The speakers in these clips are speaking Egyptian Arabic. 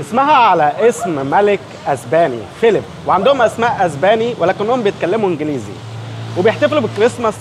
اسمها على اسم ملك اسباني فيليب وعندهم اسماء اسباني ولكنهم بيتكلموا انجليزي وبيحتفلوا بالكريسماس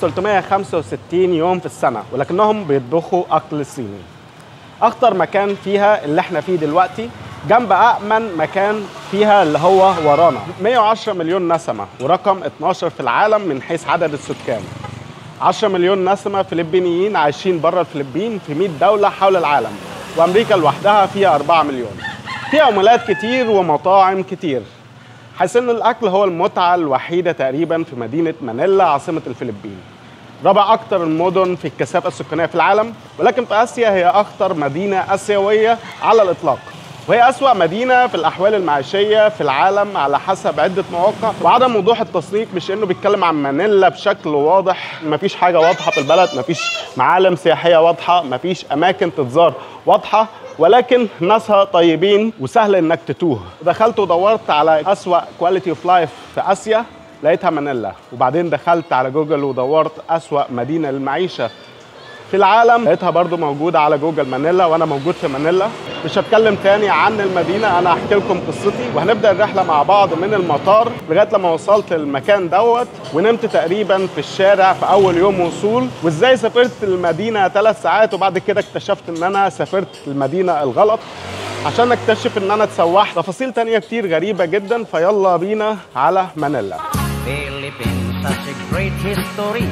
365 يوم في السنه ولكنهم بيطبخوا اكل صيني اخطر مكان فيها اللي احنا فيه دلوقتي جنب أأمن مكان فيها اللي هو ورانا 110 مليون نسمة ورقم 12 في العالم من حيث عدد السكان 10 مليون نسمة فلبينيين عايشين بره الفلبين في 100 دولة حول العالم وأمريكا لوحدها فيها 4 مليون فيها عملات كتير ومطاعم كتير حيث ان الاكل هو المتعه الوحيده تقريبا في مدينه مانيلا عاصمه الفلبين رابع اكثر المدن في الكثافه السكانيه في العالم ولكن في اسيا هي اخطر مدينه اسيويه على الاطلاق وهي أسوأ مدينة في الأحوال المعيشية في العالم على حسب عدة مواقع وعدم وضوح التصنيف مش إنه بيتكلم عن مانيلا بشكل واضح مفيش حاجة واضحة في البلد مفيش معالم سياحية واضحة مفيش أماكن تتزار واضحة ولكن ناسها طيبين وسهل إنك تتوه دخلت ودورت على أسوأ كواليتي اوف لايف في آسيا لقيتها مانيلا وبعدين دخلت على جوجل ودورت أسوأ مدينة للمعيشة في العالم لقيتها برضو موجودة على جوجل مانيلا وأنا موجود في مانيلا مش هتكلم تاني عن المدينة أنا هحكي لكم قصتي وهنبدأ الرحلة مع بعض من المطار لغاية لما وصلت للمكان دوت ونمت تقريبا في الشارع في أول يوم وصول وإزاي سافرت المدينة ثلاث ساعات وبعد كده اكتشفت إن أنا سافرت المدينة الغلط عشان اكتشف ان انا اتسوحت تفاصيل تانية كتير غريبة جدا فيلا بينا على مانيلا Philippines has a great history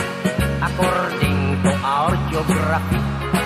according to our geography.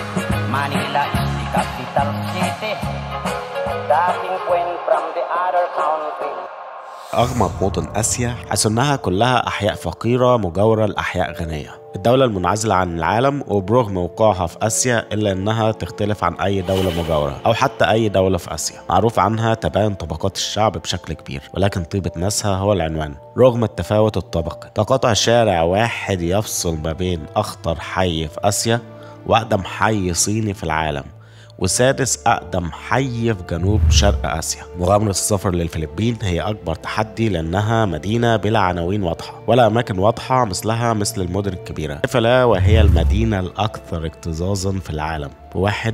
Manila is the capital city, starting point from the other country. أغمض مدن آسيا حيث إنها كلها أحياء فقيرة مجاورة لأحياء غنية الدولة المنعزلة عن العالم وبرغم وقوعها في آسيا إلا إنها تختلف عن أي دولة مجاورة أو حتى أي دولة في آسيا معروف عنها تباين طبقات الشعب بشكل كبير ولكن طيبة ناسها هو العنوان رغم التفاوت الطبقي تقاطع شارع واحد يفصل ما بين أخطر حي في آسيا وأقدم حي صيني في العالم وسادس أقدم حي في جنوب شرق آسيا مغامرة السفر للفلبين هي أكبر تحدي لأنها مدينة بلا عناوين واضحة ولا أماكن واضحة مثلها مثل المدن الكبيرة كيف لا وهي المدينة الأكثر اكتظاظا في العالم ب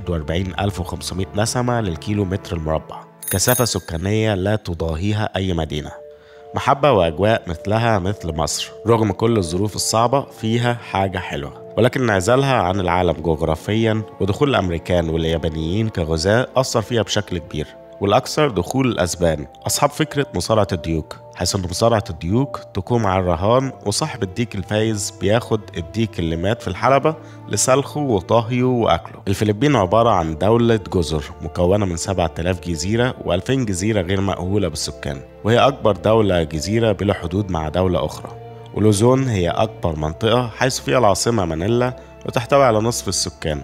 41500 نسمة للكيلو متر المربع كثافة سكانية لا تضاهيها أي مدينة محبة وأجواء مثلها مثل مصر رغم كل الظروف الصعبة فيها حاجة حلوة ولكن انعزالها عن العالم جغرافيا ودخول الأمريكان واليابانيين كغزاة أثر فيها بشكل كبير والأكثر دخول الأسبان أصحاب فكرة مصارعة الديوك حيث أن مصارعة الديوك تقوم على الرهان وصاحب الديك الفايز بياخد الديك اللي مات في الحلبة لسلخه وطهيه وأكله الفلبين عبارة عن دولة جزر مكونة من 7000 جزيرة و2000 جزيرة غير مأهولة بالسكان وهي أكبر دولة جزيرة بلا حدود مع دولة أخرى ولوزون هي أكبر منطقة حيث فيها العاصمة مانيلا وتحتوي على نصف السكان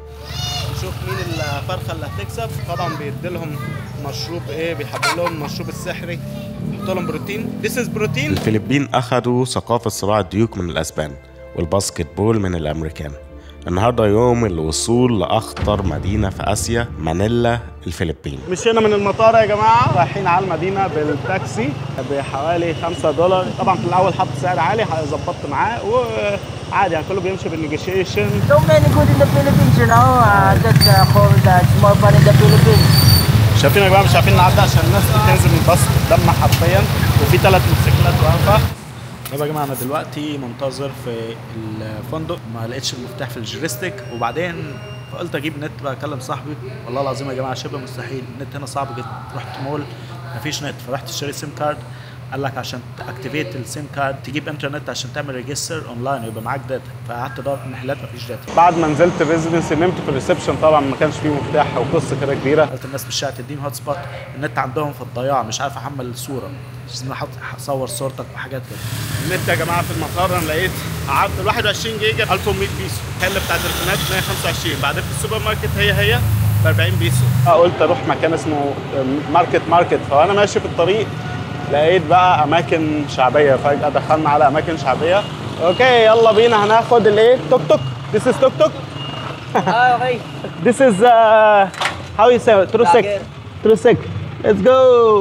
نشوف مين الفرخة اللي هتكسب طبعا بيديلهم مشروب ايه بيحط لهم المشروب السحري بيحط لهم بروتين This is بروتين الفلبين أخدوا ثقافة صراع الديوك من الأسبان والباسكت بول من الأمريكان النهاردة يوم الوصول لأخطر مدينة في آسيا مانيلا الفلبين مشينا من المطار يا جماعة رايحين على المدينة بالتاكسي بحوالي 5 دولار طبعا في الأول حط سعر عالي ظبطت معاه وعادي يعني كله بيمشي بالنيجوشيشن So many good in the Philippines, you know. Uh, that's uh, called uh, small fun in the Philippines. شايفين يا جماعة مش عارفين نعدي عشان الناس بتنزل من الباص قدامنا حرفيا وفي ثلاث موتوسيكلات واقفة طب يا جماعة أنا دلوقتي منتظر في الفندق ما لقيتش المفتاح في الجريستيك وبعدين فقلت اجيب نت بقى اكلم صاحبي والله العظيم يا جماعه شبه مستحيل النت هنا صعب جدا رحت مول مفيش نت فرحت اشتري سيم كارد قال لك عشان تاكتيفيت السيم كارد تجيب انترنت عشان تعمل ريجستر اونلاين ويبقى معاك داتا فقعدت ادور في محلات مفيش داتا بعد ما نزلت الريزيدنسي نمت في الريسبشن طبعا ما كانش فيه مفتاح وقصه كده كبيره قلت الناس مش هتديني هوت سبوت النت عندهم في الضياع مش عارف احمل الصوره مش احط اصور صورتك وحاجات كده النت يا جماعه في المطار انا لقيت قعدت ال 21 جيجا 1100 بيسو الحله بتاعت التليفونات 125 بعدين في السوبر ماركت هي هي ب 40 بيسو قلت اروح مكان اسمه ماركت ماركت فانا ماشي في الطريق لقيت بقى اماكن شعبيه فجاه دخلنا على اماكن شعبيه اوكي يلا بينا هناخد الايه توك توك This is توك توك Ah, okay. This is uh, how you say it? Trusik. Lager. Trusik. Let's go.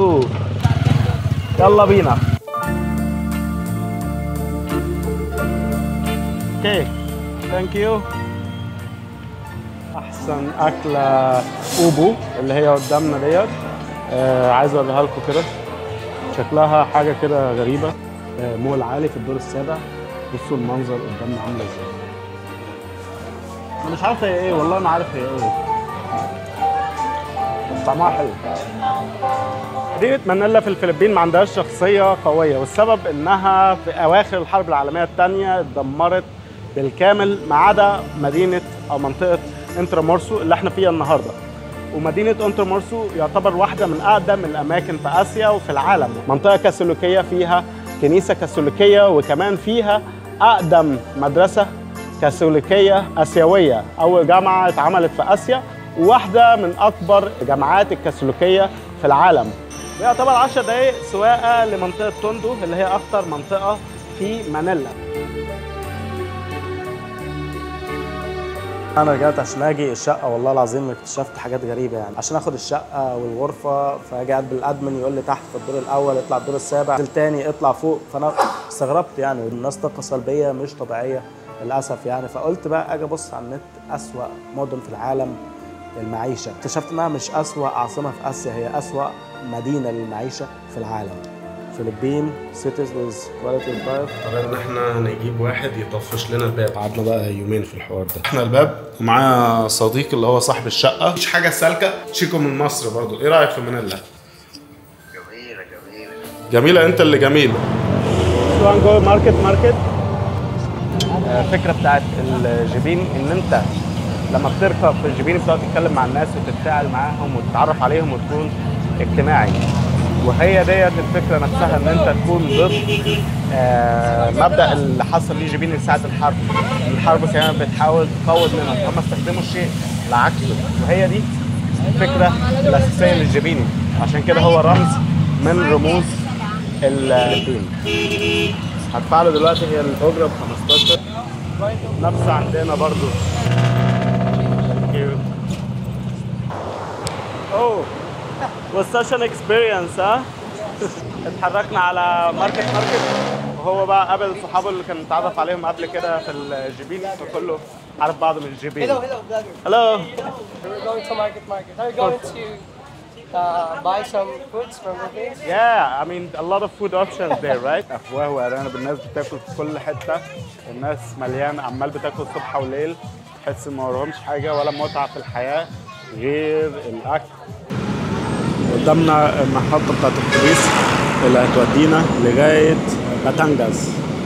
يلا بينا. اوكي ثانك يو احسن اكله اوبو اللي هي قدامنا ديت آه عايز اوريها لكم كده شكلها حاجه كده غريبه آه مول عالي في الدور السابع بصوا المنظر قدامنا عامله ازاي انا مش عارف هي ايه والله ما عارف هي ايه بس طعمها حلو مدينة مانيلا في الفلبين ما عندهاش شخصية قوية والسبب انها في اواخر الحرب العالمية الثانية اتدمرت بالكامل ما عدا مدينة او منطقة انترامورسو اللي احنا فيها النهاردة ومدينة انترامورسو يعتبر واحدة من اقدم الاماكن في اسيا وفي العالم منطقة كاثوليكية فيها كنيسة كاثوليكية وكمان فيها اقدم مدرسة كاثوليكية اسيوية اول جامعة اتعملت في اسيا وواحدة من اكبر جامعات الكاثوليكية في العالم ويعتبر 10 دقايق سواقه لمنطقه توندو اللي هي اخطر منطقه في مانيلا انا رجعت عشان اجي الشقه والله العظيم اكتشفت حاجات غريبه يعني عشان اخد الشقه والغرفه فاجي قاعد بالادمن يقول لي تحت في الدور الاول اطلع الدور السابع نزل تاني اطلع فوق فانا استغربت يعني الناس طاقه سلبيه مش طبيعيه للاسف يعني فقلت بقى اجي ابص على النت اسوا مدن في العالم للمعيشه اكتشفت انها مش اسوا عاصمه في اسيا هي اسوا مدينه للمعيشه في العالم فلبين cities with quality of life قررنا ان احنا نجيب واحد يطفش لنا الباب قعدنا بقى يومين في الحوار ده احنا الباب ومعايا صديق اللي هو صاحب الشقه مش حاجه سالكه شيكو من مصر برضو ايه رايك في مانيلا جميلة جميلة جميله انت اللي جميل شو هنجو ماركت ماركت الفكره بتاعت الجبين ان انت لما بتركب في الجبين بتقعد تتكلم مع الناس وتتفاعل معاهم وتتعرف عليهم وتكون اجتماعي وهي ديت الفكره نفسها ان انت تكون ضد آه مبدا اللي حصل ليه جبين ساعه الحرب الحرب كانت بتحاول تقوض منهم هم استخدموا الشيء لعكسه وهي دي الفكره الاساسيه للجبيني عشان كده هو رمز من رموز الدين هدفع له دلوقتي هي الاجره ب 15 نفس عندنا برضو اوه was such an experience ها اتحركنا على ماركت ماركت وهو بقى قابل صحابه اللي كان اتعرف عليهم قبل كده في الجبين فكله عارف بعض من الجبين Hello, hello, vlogger. Hello. We're going to market market. Are you going to uh, buy some foods from the place? Yeah, I mean a lot of food options there, right? افواه وارانب الناس بتاكل في كل حته الناس مليان عمال بتاكل صبح وليل تحس ما وراهمش حاجه ولا متعه في الحياه غير الاكل قدامنا المحطه بتاعت الاتوبيس اللي هتودينا لغايه باتانجاز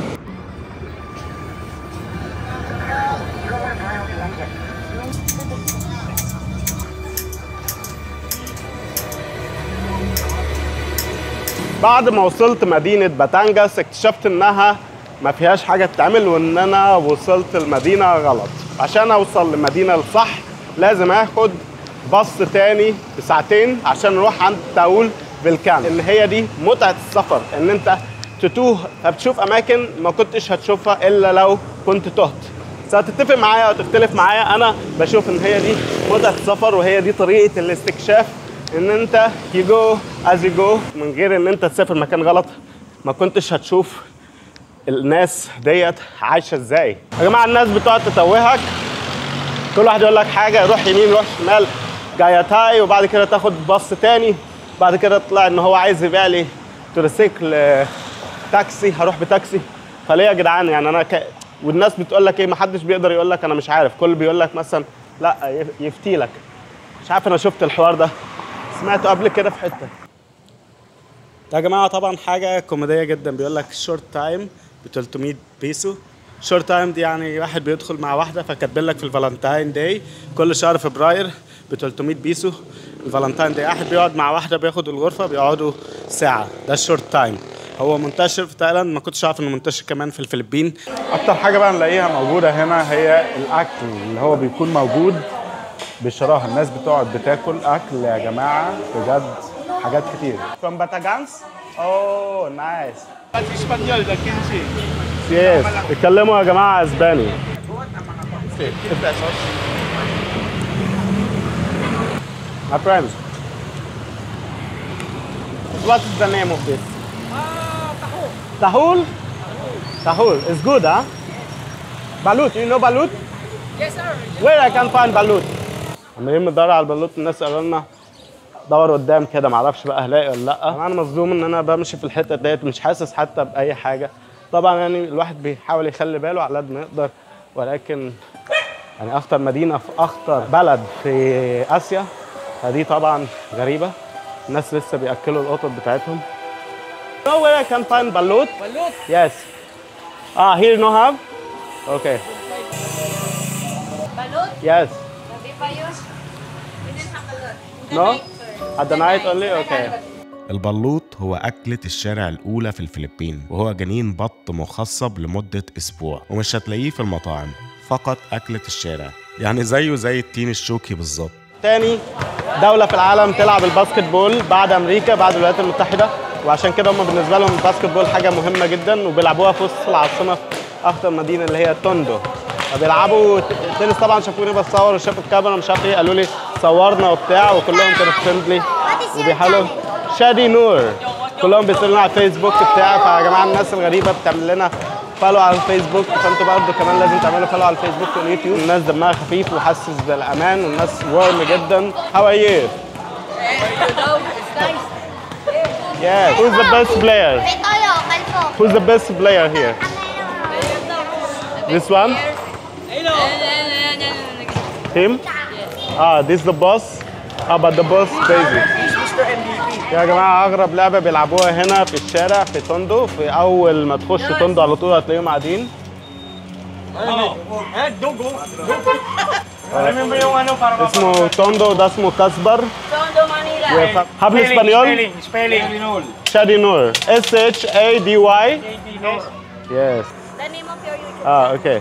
بعد ما وصلت مدينة باتانجاس اكتشفت انها ما فيهاش حاجة تتعمل وان انا وصلت المدينة غلط عشان اوصل للمدينة الصح لازم اخد باص تاني بساعتين عشان نروح عند تاول فيلكان اللي هي دي متعة السفر ان انت تتوه فبتشوف اماكن ما كنتش هتشوفها الا لو كنت تهت هتتفق معايا او تختلف معايا انا بشوف ان هي دي متعة السفر وهي دي طريقة الاستكشاف ان انت يو جو از يو جو من غير ان انت تسافر مكان غلط ما كنتش هتشوف الناس ديت عايشه ازاي يا جماعه الناس بتقعد تتوهك كل واحد يقول لك حاجه يروح يمين يروح شمال جايتاي وبعد كده تاخد باص تاني بعد كده طلع ان هو عايز يبيع لي توريسيكل آه، تاكسي هروح بتاكسي فليه يا جدعان يعني انا ك... والناس بتقول لك ايه ما حدش بيقدر يقول لك انا مش عارف كل بيقول لك مثلا لا يف- يفتي لك مش عارف انا شفت الحوار ده سمعته قبل كده في حته يا جماعه طبعا حاجه كوميديه جدا بيقول لك شورت تايم ب 300 بيسو شورت تايم دي يعني واحد بيدخل مع واحده فكاتبين لك في الفالنتاين داي كل شهر فبراير ب 300 بيسو الفالنتاين داي واحد بيقعد مع واحده بياخد الغرفه بيقعدوا ساعه ده الشورت تايم هو منتشر في تايلاند ما كنتش عارف انه منتشر كمان في الفلبين اكتر حاجه بقى نلاقيها موجوده هنا هي الاكل اللي هو بيكون موجود بشراهه الناس بتقعد بتاكل اكل يا جماعه بجد حاجات كتير from Batagans oh nice español de 15. yes بيتكلموا يا جماعه اسباني My friends what is the name of this Tahul Tahul it's good huh Balut you know Balut Yes, sir. Where I can find balut? عمالين بندور على البالوت الناس قالوا لنا دور قدام كده معرفش بقى هلاقي ولا لا انا مصدوم ان انا بمشي في الحته ديت مش حاسس حتى باي حاجه طبعا يعني الواحد بيحاول يخلي باله على قد ما يقدر ولكن يعني اخطر مدينه في اخطر بلد في اسيا فدي طبعا غريبه الناس لسه بياكلوا القطط بتاعتهم know where I can find balut? Balut. Yes. Ah, here no have? Okay. Balut? Yes. Gabi pa yun. We didn't have balut. The No? night, sir. At the night only? Okay. البلوط هو أكلة الشارع الأولى في الفلبين وهو جنين بط مخصب لمدة أسبوع ومش هتلاقيه في المطاعم فقط أكلة الشارع يعني زيه زي التين الشوكي بالظبط تاني دولة في العالم تلعب الباسكت بول بعد أمريكا بعد الولايات المتحدة وعشان كده هم بالنسبة لهم الباسكت بول حاجة مهمة جدا وبيلعبوها في وسط العاصمة في أخطر مدينة اللي هي توندو فبيلعبوا تنس طبعا شافوني بصور وشافوا الكاميرا مش عارف ايه قالوا لي صورنا وبتاع وكلهم كانوا فريندلي وبيحاولوا شادي نور كلهم بيسالوا لنا على الفيسبوك بتاعي فيا جماعه الناس الغريبه بتعمل لنا فولو على الفيسبوك فانتوا برضه كمان لازم تعملوا فولو على الفيسبوك واليوتيوب الناس دمها خفيف وحاسس بالامان والناس وارم جدا هاو ار يو Yes. Who's the best player? May toyo, kalpo. Who's the best player here? This one? Him? Ah, this the boss? Ah, but the boss crazy. يا جماعة أغرب لعبة بيلعبوها هنا في الشارع في توندو في أول ما تخش توندو على طول هتلاقيهم قاعدين اسمه توندو ده اسمه كاسبر Tondo, Manila. حبل اسبانيول شادي نور S H A D Y Yes The name of your YouTube. Ah, okay.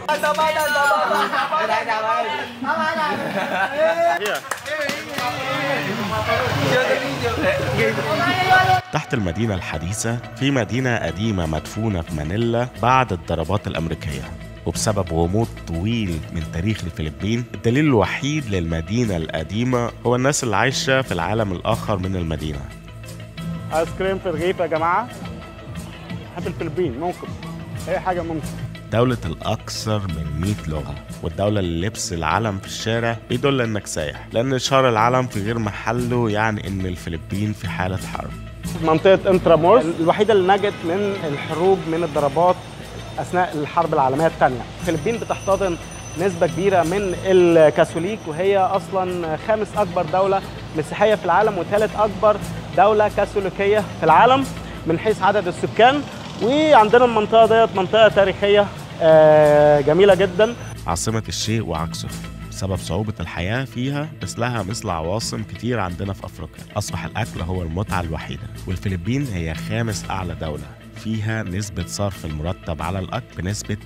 تحت المدينة الحديثة في مدينة قديمة مدفونة في مانيلا بعد الضربات الأمريكية وبسبب غموض طويل من تاريخ الفلبين الدليل الوحيد للمدينة القديمة هو الناس اللي عايشة في العالم الآخر من المدينة ايس كريم في الرغيف يا جماعة بحب الفلبين ممكن أي حاجة ممكن دولة الأكثر من 100 لغة والدولة اللي لبس العلم في الشارع بيدل إنك سايح لأن إشهار العلم في غير محله يعني إن الفلبين في حالة حرب منطقة انترامورس الوحيدة اللي نجت من الحروب من الضربات أثناء الحرب العالمية الثانية الفلبين بتحتضن نسبة كبيرة من الكاثوليك وهي أصلا خامس أكبر دولة مسيحية في العالم وثالث أكبر دولة كاثوليكية في العالم من حيث عدد السكان وعندنا المنطقة ديت منطقة تاريخية آه، جميلة جدا عاصمة الشيء وعكسه بسبب صعوبة الحياة فيها مثلها مثل عواصم كتير عندنا في أفريقيا أصبح الأكل هو المتعة الوحيدة والفلبين هي خامس أعلى دولة فيها نسبة صرف المرتب على الأكل بنسبة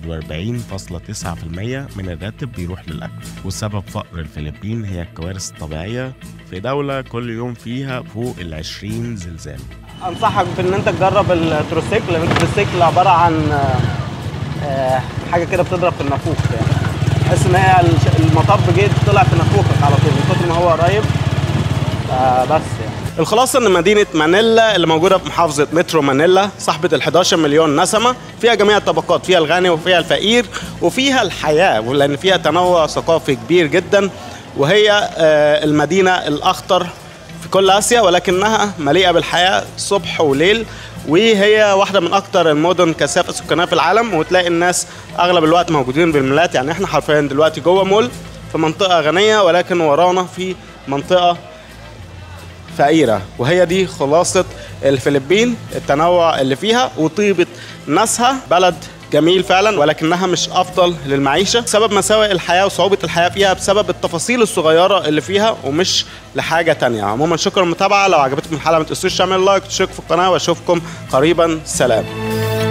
41.9% من الراتب بيروح للأكل وسبب فقر الفلبين هي الكوارث الطبيعية في دولة كل يوم فيها فوق ال 20 زلزال انصحك بان انت تجرب التروسيكل لان التروسيكل عباره عن آه، آه، حاجه كده بتضرب في النافوخ يعني تحس ان هي الش- المطب جه طلع في نافوخك على طول من كتر ما هو قريب آه، بس يعني الخلاصة ان مدينة مانيلا اللي موجودة في محافظة مترو مانيلا صاحبة ال 11 مليون نسمة فيها جميع الطبقات فيها الغني وفيها الفقير وفيها الحياة لان فيها تنوع ثقافي كبير جدا وهي آه، المدينة الاخطر في كل اسيا ولكنها مليئه بالحياه صبح وليل وهي واحده من اكتر المدن كثافه سكانيه في العالم وتلاقي الناس اغلب الوقت موجودين بالمولات يعني احنا حرفيا دلوقتي جوه مول في منطقه غنيه ولكن ورانا في منطقه فقيره وهي دي خلاصه الفلبين التنوع اللي فيها وطيبه ناسها بلد جميل فعلا ولكنها مش افضل للمعيشه بسبب مساوئ الحياه وصعوبه الحياه فيها بسبب التفاصيل الصغيره اللي فيها ومش لحاجه تانية عموما شكرا للمتابعه لو عجبتكم الحلقه ما تنسوش تعملوا لايك وتشتركوا في القناه واشوفكم قريبا سلام